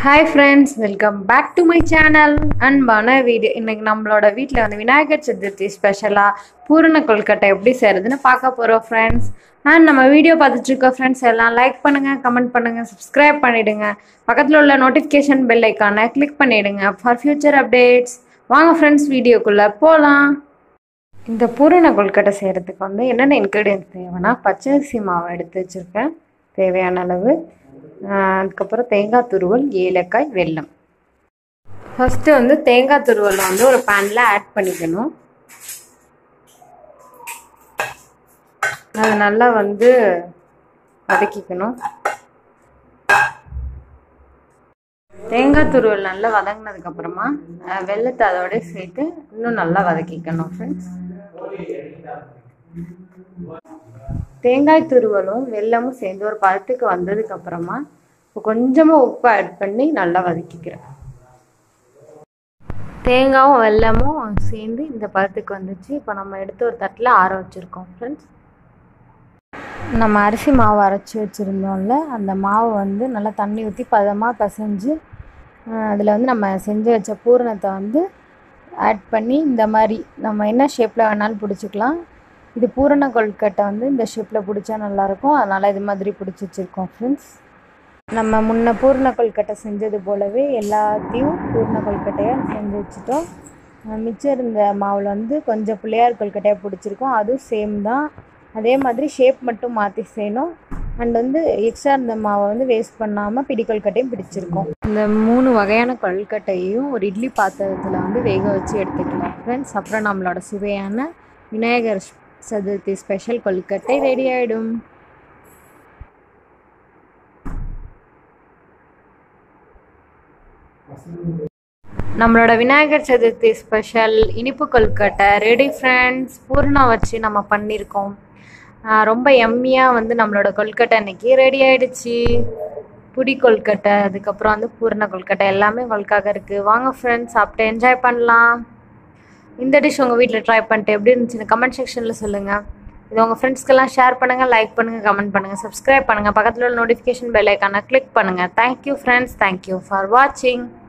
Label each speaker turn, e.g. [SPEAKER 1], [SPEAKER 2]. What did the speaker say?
[SPEAKER 1] hi friends welcome back to my channel அன்பான video இன்னைக்கு நம்மளோட வீட்டில் வந்து விநாயகர் சதுர்த்தி ஸ்பெஷலாக பூரண கொல்கட்டை எப்படி செய்கிறதுன்னு பார்க்க போகிறோம் ஃப்ரெண்ட்ஸ் அண்ட் நம்ம வீடியோ பார்த்துட்டு இருக்க ஃப்ரெண்ட்ஸ் எல்லாம் லைக் பண்ணுங்கள் கமெண்ட் பண்ணுங்கள் சப்ஸ்கிரைப் பண்ணிவிடுங்க பக்கத்தில் உள்ள நோட்டிஃபிகேஷன் பெல் ஐக்கானை கிளிக் பண்ணிவிடுங்க ஃபார் ஃபியூச்சர் அப்டேட்ஸ் வாங்க ஃப்ரெண்ட்ஸ் வீடியோக்குள்ளே போகலாம் இந்த பூரண கொல்கட்டை செய்கிறதுக்கு வந்து என்னென்ன இன்க்ரீடியன்ஸ் தேவைன்னா பச்சரிசி மாவு எடுத்து வச்சுருக்கேன் தேவையான அளவு ஆஹ் அதுக்கப்புறம் தேங்காய் துருவல் ஏலக்காய் வெல்லம் ஃபஸ்ட்டு வந்து தேங்காய் துருவல் வந்து ஒரு பேனில் ஆட் பண்ணிக்கணும் அதை நல்லா வந்து வதக்கிக்கணும் தேங்காய் துருவல் நல்லா வதங்கினதுக்கப்புறமா வெள்ளத்தை அதோட சேர்த்து இன்னும் நல்லா வதக்கிக்கணும் ஃப்ரெண்ட்ஸ் தேங்காய் துருவலும் வெல்லமும் சேர்ந்து ஒரு பழத்துக்கு வந்ததுக்கு அப்புறமா இப்போ கொஞ்சமாக உப்பு ஆட் பண்ணி நல்லா வதக்கிக்கிறேன் தேங்காயும் வெல்லமும் சேர்ந்து இந்த பழத்துக்கு வந்துச்சு இப்போ நம்ம எடுத்து ஒரு தட்டில் ஆற வச்சுருக்கோம் ஃப்ரெண்ட்ஸ் நம்ம அரிசி மாவு அரைச்சி வச்சுருந்தோம்ல அந்த மாவு வந்து நல்லா தண்ணி ஊற்றி பதமாக பிசைஞ்சு அதில் வந்து நம்ம செஞ்சு வச்ச பூரணத்தை வந்து ஆட் பண்ணி இந்த மாதிரி நம்ம என்ன ஷேப்பில் வேணாலும் பிடிச்சிக்கலாம் இது பூரண கொல்கட்டை வந்து இந்த ஷேப்பில் பிடிச்சா நல்லாயிருக்கும் அதனால் இது மாதிரி பிடிச்சி வச்சுருக்கோம் ஃப்ரெண்ட்ஸ் நம்ம முன்ன பூரண கொல்கட்டை செஞ்சது போலவே எல்லாத்தையும் பூரண கொல்கட்டையாக செஞ்சு வச்சுட்டோம் மிச்சம் இருந்த மாவில் வந்து கொஞ்சம் பிள்ளையார் கொல்கட்டையாக பிடிச்சிருக்கோம் அதுவும் சேம் தான் அதே மாதிரி ஷேப் மட்டும் மாற்றி செய்யணும் அண்ட் வந்து எக்ஸ்ட்ரா இருந்த மாவை வந்து வேஸ்ட் பண்ணாமல் பிடி கொல்கட்டையும் பிடிச்சிருக்கோம் இந்த மூணு வகையான கொல்கட்டையும் ஒரு இட்லி பாத்திரத்தில் வந்து வேக வச்சு எடுத்துக்கலாம் ஃப்ரெண்ட்ஸ் அப்புறம் நம்மளோட சுவையான விநாயகர் சதுர்த்தி ஸ்பெஷல் கொல்கட்டை ரெடி ஆகிடும் நம்மளோட விநாயகர் சதுர்த்தி ஸ்பெஷல் இனிப்பு கொல்கட்டை ரெடி ஃப்ரெண்ட்ஸ் பூர்ணா வச்சு நம்ம பண்ணியிருக்கோம் ரொம்ப எம்மியாக வந்து நம்மளோட கொல்கட்டை அன்னைக்கு ரெடி ஆயிடுச்சு புடி கொல்கட்டை அதுக்கப்புறம் வந்து பூர்ண கொல்கட்டை எல்லாமே கொல்காக இருக்குது வாங்க ஃப்ரெண்ட்ஸ் சாப்பிட்டு என்ஜாய் பண்ணலாம் இந்த டிஷ் உங்கள் வீட்டில் ட்ரை பண்ணிட்டு எப்படி இருந்துச்சுன்னு கமெண்ட் செக்ஷனில் சொல்லுங்கள் இது உங்கள் ஃப்ரெண்ட்ஸ்க்கெல்லாம் ஷேர் பண்ணுங்கள் லைக் பண்ணுங்கள் கமெண்ட் பண்ணுங்கள் சப்ஸ்கிரைப் பண்ணுங்கள் பக்கத்தில் உள்ள நோட்டிஃபிகேஷன் பெல் ஐக்கானை கிளிக் பண்ணுங்கள் தேங்க்யூ ஃப்ரெண்ட்ஸ் தேங்க்யூ ஃபார் வாட்சிங்